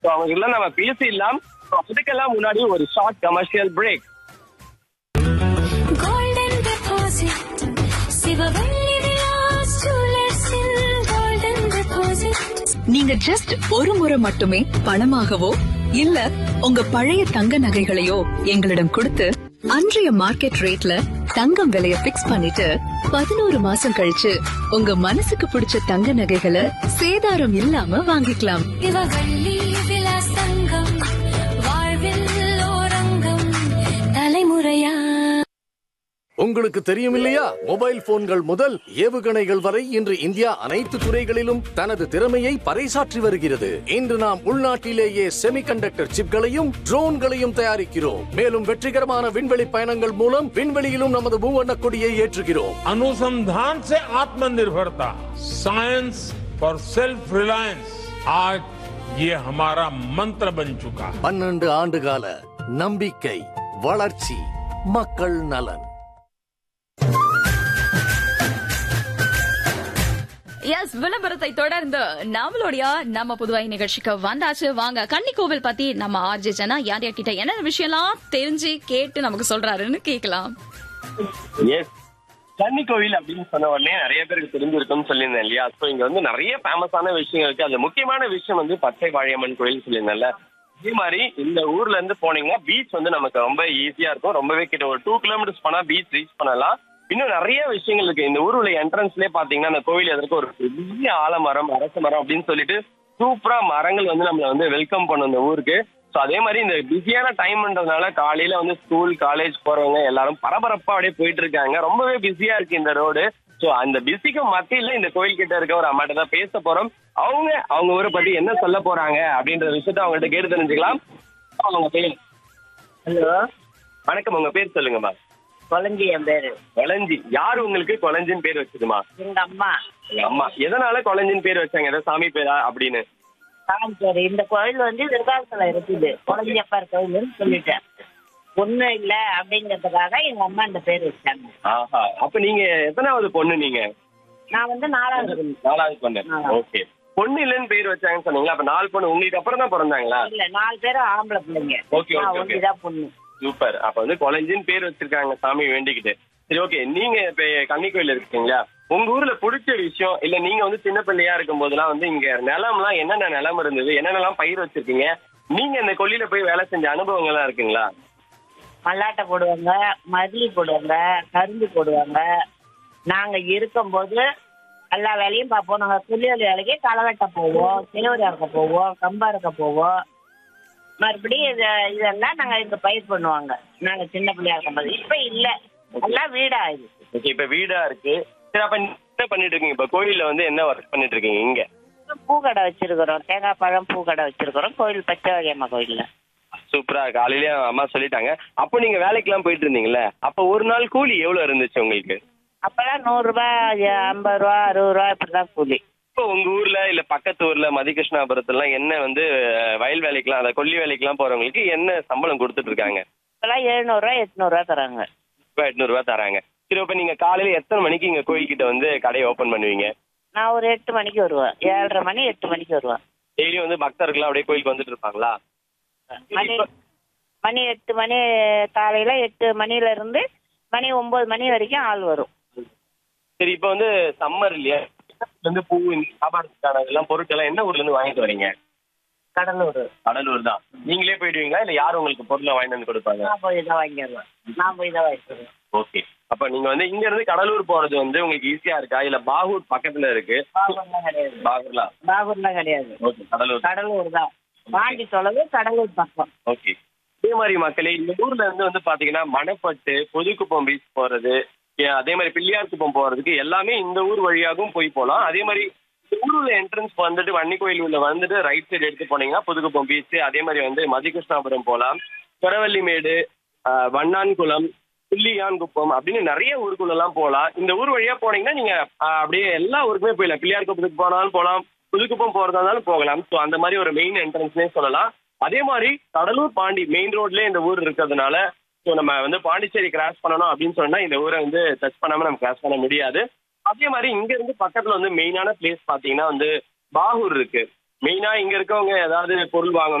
So அவங்க எல்லாம் நம்ம பேசிடலாம் So, அதுக்கெல்லாம் முன்னாடி ஒரு short commercial break golden deposit Sivavalli Vilas ஜுவல்லர்ஸில் golden deposit நீங்க ஜஸ்ட் ஒரு முறை மட்டுமே பணமாகவோ இல்ல உங்க பழைய தங்க நகைகளையோ எங்களிடம் கொடுத்து அன்றைய மார்க்கெட் ரேட்ல தங்கம் விலைய பிக்ஸ் பண்ணிட்டு பதினோரு மாசம் கழிச்சு உங்க மனசுக்கு பிடிச்ச தங்க நகைகளை சேதாரம் இல்லாம வாங்கிக்கலாம் சிவவள்ளி விலாஸ் தங்கம் வாழ்வில் ஓரங்கம் தலைமுறையா உங்களுக்கு தெரியும் இல்லையா மொபைல் போன்கள் முதல் ஏவுகணைகள் வரை இன்று இந்தியா அனைத்து துறைகளிலும் தனது திறமையை பறைசாற்றி வருகிறது இன்று நாம் உள்நாட்டிலேயே செமிகண்டக்டர் சிப்களையும் ட்ரோன்களையும் தயாரிக்கிறோம் மேலும் வெற்றிகரமான விண்வெளி பயணங்கள் மூலம் விண்வெளியிலும் நமது மூவண்ண கொடியை ஏற்றுகிறோம் अनुसंधान से आत्मनिर्भरता साइंस फॉर सेल्फ रिलायंस आज ये हमारा मंत्र बन चुका है பன்னெண்டு ஆண்டுகால நம்பிக்கை வளர்ச்சி மக்கள் நலன் எஸ் விளம்பரத்தை தொடர்ந்து நம்மளுடைய நம்ம புதுவை நிகழ்ச்சிக்கு வந்தாச்சு வாங்க கன்னிக்கோவில் பத்தி நம்ம ஆர்ஜே ஜனா யார் யார்கிட்ட என்னென்ன விஷயம்லாம் தெரிஞ்சு கேட்டு நமக்கு சொல்றாருன்னு கேட்கலாம் எஸ் கன்னி கோவில் அப்படின்னு சொன்ன உடனே நிறைய பேருக்கு தெரிஞ்சிருக்கும்னு சொல்லியிருந்தேன் இல்லையா ஸோ இங்க வந்து நிறைய ஃபேமஸான விஷயங்கள் இருக்கு அதுல முக்கியமான விஷயம் வந்து பச்சை வாழியம்மன் கோயில் சொல்லியிருந்தேன்ல அதே மாதிரி இந்த ஊர்ல இருந்து போனீங்கன்னா பீச் வந்து நமக்கு ரொம்ப ஈஸியா இருக்கும் ரொம்பவே கிட்ட ஒரு டூ கிலோமீட்டர்ஸ் போனா பீச் ரீச் பண்ணலாம் இன்னும் நிறைய விஷயங்கள் இருக்கு இந்த ஊருல என்ட்ரன்ஸ்லயே பாத்தீங்கன்னா அந்த கோவில் எதற்கு ஒரு பெரிய ஆலமரம் அரச மரம் அப்படின்னு சொல்லிட்டு சூப்பரா மரங்கள் வந்து நம்மள வந்து வெல்கம் பண்ணும் இந்த ஊருக்கு ஸோ அதே மாதிரி இந்த பிஸியான டைம்ன்றதுனால காலையில வந்து ஸ்கூல் காலேஜ் போறவங்க எல்லாரும் பரபரப்பா அப்படியே போயிட்டு இருக்காங்க ரொம்பவே பிஸியா இருக்கு இந்த ரோடு ஸோ அந்த பிஸிக்கு மத்தியில இந்த கோயில் கிட்ட இருக்க ஒரு அம்மாட்ட தான் பேச போறோம் அவங்க அவங்க ஊரை பத்தி என்ன சொல்ல போறாங்க அப்படின்ற விஷயத்த அவங்கள்ட்ட கேட்டு தெரிஞ்சுக்கலாம் அவங்க பேர் ஹலோ வணக்கம் உங்க பேர் சொல்லுங்கம்மா கொலஞ்சி என் பேரு கொலஞ்சி யார் உங்களுக்கு கொலஞ்சின்னு பேர் வச்சதுமா எங்க அம்மா எங்க அம்மா எதனால கொலஞ்சின்னு பேர் வச்சாங்க ஏதோ சாமி பேரா அப்படின்னு சாமி பேரு இந்த கோயில் வந்து விருதாசல இருக்குது கொலஞ்சியப்பார் கோயில்னு சொல்லிட்டேன் பொண்ணு இல்ல அப்படிங்கறதுக்காக எங்க அம்மா இந்த பேர் வச்சாங்க ஆஹா அப்ப நீங்க எத்தனாவது பொண்ணு நீங்க நான் வந்து நாலாவது பொண்ணு. நாலாவது பொண்ணு நாலாவது. ஓகே பொண்ணு இல்லைன்னு பேர் வச்சாங்கன்னு சொன்னீங்களா அப்ப நாலு பொண்ணு உங்களுக்கு அப்புறம் தான் பிறந்தாங்களா இல்ல நாலு பேரும் ஆம்பளை பிள்ளைங்க Okay, okay, நான் okay. ஒண்டிதான் பொண்ணு சூப்பர் அப்ப வந்து கொலைஞ்சின்னு பேர் வச்சிருக்காங்க சாமி வேண்டிக்கிட்டு சரி ஓகே நீங்க இப்ப கன்னிக்கோயில் இருக்கீங்களா உங்க ஊர்ல பிடிச்ச விஷயம் இல்ல நீங்க வந்து சின்ன பிள்ளையா இருக்கும் போதெல்லாம் வந்து இங்க நிலம்லாம் என்னென்ன நிலம் இருந்தது என்னென்னலாம் பயிர் வச்சிருக்கீங்க நீங்க இந்த கொல்லியில போய் வேலை செஞ்ச அனுபவங்கள்லாம் இருக்குங்களா மல்லாட்டை போடுவாங்க மதிலி போடுவாங்க கரும்பு போடுவாங்க நாங்க இருக்கும்போது எல்லா வேலையும் பார்ப்போம் நாங்க புள்ளியல் வேலைக்கு களை வெட்ட போவோம் கிழவரி அறுக்க போவோம் கம்பா அறுக்க போவோம் மறுபடியும் இது இதெல்லாம் நாங்க இங்க பயிர் பண்ணுவாங்க நாங்க சின்ன பிள்ளையா இருக்கும்போது இப்ப இல்ல எல்லாம் வீடா இது ஓகே இப்ப வீடா இருக்கு சரி அப்ப நீங்க என்ன பண்ணிட்டு இருக்கீங்க இப்ப கோயில்ல வந்து என்ன ஒர்க் பண்ணிட்டு இருக்கீங்க இங்க பூக்கடை வச்சிருக்கிறோம் தேங்காய் பழம் பூக்கடை வச்சிருக்கிறோம் கோயில் பச்சை வகையம்மா கோயில்ல சூப்பரா காலையிலேயே அம்மா சொல்லிட்டாங்க அப்போ நீங்க வேலைக்கெல்லாம் போயிட்டு இருந்தீங்கல்ல அப்ப ஒரு நாள் கூலி எவ்வளவு இருந்துச்சு உங்களுக்கு அப்பெல்லாம் நூறு ரூபாய் ஐம்பது ரூபா அறுபது ரூபா இப்படிதான் கூலி இப்போ உங்க ஊர்ல இல்ல பக்கத்து ஊர்ல மதிகிருஷ்ணாபுரத்துல என்ன வந்து அஹ், வயல் வேலைக்கெல்லாம் அந்த கொல்லி வேலைக்கெல்லாம் போறவங்களுக்கு என்ன சம்பளம் கொடுத்துட்டு இருக்காங்க இப்பெல்லாம் எழுநூறுவா எட்நூறுவா தராங்க இப்போ எட்நூறு ரூபாய் தராங்க சரி இப்ப நீங்க காலையில எத்தனை மணிக்கு இங்க கோயில்கிட்ட வந்து கடையை ஓபன் பண்ணுவீங்க நான் ஒரு எட்டு மணிக்கு வருவேன் ஏழரை மணி எட்டு மணிக்கு வருவேன் டெய்லியும் வந்து பக்தர்கள்லாம் அப்படியே கோயிலுக்கு வந்துட்டு இருப்பாங்களா மணி மணி எட்டு மணி காலையில எட்டு மணில இருந்து மணி ஒன்பது மணி வரைக்கும் ஆள் வரும் சரி இப்போ வந்து சம்மர் இல்லையா வந்து பூ இந்த வியாபாரத்துக்கான இதெல்லாம் பொருட்கள் என்ன ஊர்ல இருந்து வாங்கிட்டு வரீங்க கடலூர் கடலூர் தான் நீங்களே போயிடுவீங்களா இல்ல யார் உங்களுக்கு பொருளை வாங்கிட்டு வந்து கொடுப்பாங்க நான் போய் தான் வாங்கி வருவேன் நான் போய் தான் வாங்கி வருவேன் ஓகே அப்ப நீங்க வந்து இங்க இருந்து கடலூர் போறது வந்து உங்களுக்கு ஈஸியா இருக்கா இல்ல பாகூர் பக்கத்துல இருக்கு பாகூர்லாம் கிடையாது பாகூர்லா பாகூர்லாம் கிடையாது ஓகே கடலூர் கடலூர் தான் பாண்டி தொலைவு கடலூர் பக்கம் ஓகே அதே மாதிரி மக்களே இந்த ஊர்ல இருந்து வந்து பாத்தீங்கன்னா மணப்பட்டு புதுக்குப்பம் பீச் போறது ஏ- அதே மாதிரி பிள்ளையார் குப்பம் போறதுக்கு எல்லாமே இந்த ஊர் வழியாகவும் போய் போகலாம் அதே மாதிரி இந்த ஊருல என்ட்ரன்ஸ் வந்துட்டு வன்னி கோயில் உள்ள வந்துட்டு ரைட் சைடு எடுத்து போனீங்கன்னா புதுக்குப்பம் பீச் அதே மாதிரி வந்து மதிகிருஷ்ணாபுரம் போகலாம் குரவள்ளிமேடு ஆஹ், வண்ணான்குளம் புள்ளியான்குப்பம் அப்படின்னு நிறைய ஊருக்குள்ள எல்லாம் போகலாம் இந்த ஊர் வழியா போனீங்கன்னா நீங்க ஆஹ், அப்படியே எல்லா ஊருக்குமே போயிடலாம் பிள்ளையார் குப்பத்துக்கு போனாலும் போகலாம் புதுக்குப்பம் போறதா இருந்தாலும் போகலாம் ஸோ அந்த மாதிரி ஒரு மெயின் என்ட்ரன்ஸ்னே சொல்லலாம் அதே மாதிரி கடலூர் பாண்டி மெயின் ரோட்லயே இந்த ஊர் இருக்கிறதுனால ஸோ நம்ம வந்து பாண்டிச்சேரி கிராஸ் பண்ணணும் அப்படின்னு சொன்னா இந்த ஊரை வந்து டச் பண்ணாம நம்ம கிராஸ் பண்ண முடியாது அதே மாதிரி இங்க இருந்து பக்கத்துல வந்து மெயினான பிளேஸ் பாத்தீங்கன்னா வந்து பாகூர் இருக்கு மெயினா இங்க இருக்கவங்க ஏதாவது பொருள் வாங்கணும்